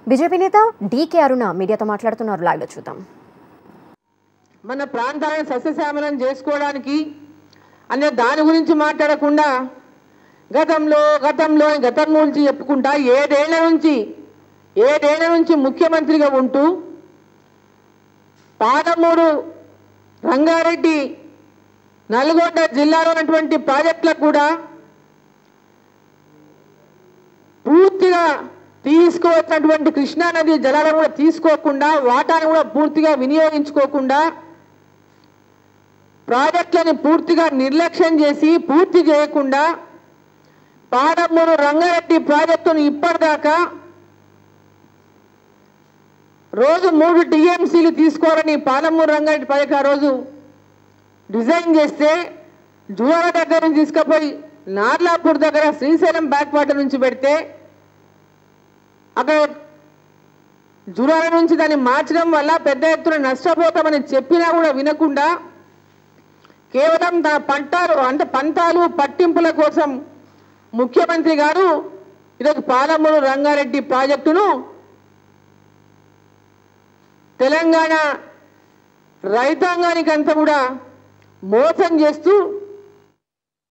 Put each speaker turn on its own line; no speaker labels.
BJP నేత DK అరుణ మీడియాతో మాట్లాడుతున్నారు లైవ్లో చూద్దాం
మన ప్రాంతాలను సస్యశ్యామలం చేసుకోవడానికి అనే దాని గురించి మాట్లాడకుండా గతంలో గతంలో అని గతం గురించి చెప్పుకుంటా ఏడేళ్ల నుంచి ఏడేళ్ల నుంచి ముఖ్యమంత్రిగా ఉంటూ పాదమూడు రంగారెడ్డి నల్గొండ జిల్లాలో ఉన్నటువంటి ప్రాజెక్టులకు కూడా పూర్తిగా తీసుకోవచ్చినటువంటి కృష్ణానది జలాలను కూడా తీసుకోకుండా వాటాను కూడా పూర్తిగా వినియోగించుకోకుండా ప్రాజెక్టులను పూర్తిగా నిర్లక్ష్యం చేసి పూర్తి చేయకుండా పాడమూరు రంగారెడ్డి ప్రాజెక్టును ఇప్పటిదాకా రోజు మూడు టీఎంసీలు తీసుకోవాలని పాలమూరు రంగారెడ్డి ప్రాజెక్ట్ ఆ రోజు డిజైన్ చేస్తే జూరాల దగ్గర నుంచి తీసుకుపోయి నార్లాపూర్ దగ్గర శ్రీశైలం బ్యాక్ వాటర్ నుంచి పెడితే అక్కడ జూరాల నుంచి దాన్ని మార్చడం వల్ల పెద్ద ఎత్తున నష్టపోతామని చెప్పినా కూడా వినకుండా కేవలం తన పంటాలు అంటే పంతాలు పట్టింపుల కోసం ముఖ్యమంత్రి గారు ఈరోజు పాలమూరు రంగారెడ్డి ప్రాజెక్టును తెలంగాణ రైతాంగానికి అంతా కూడా మోసం చేస్తూ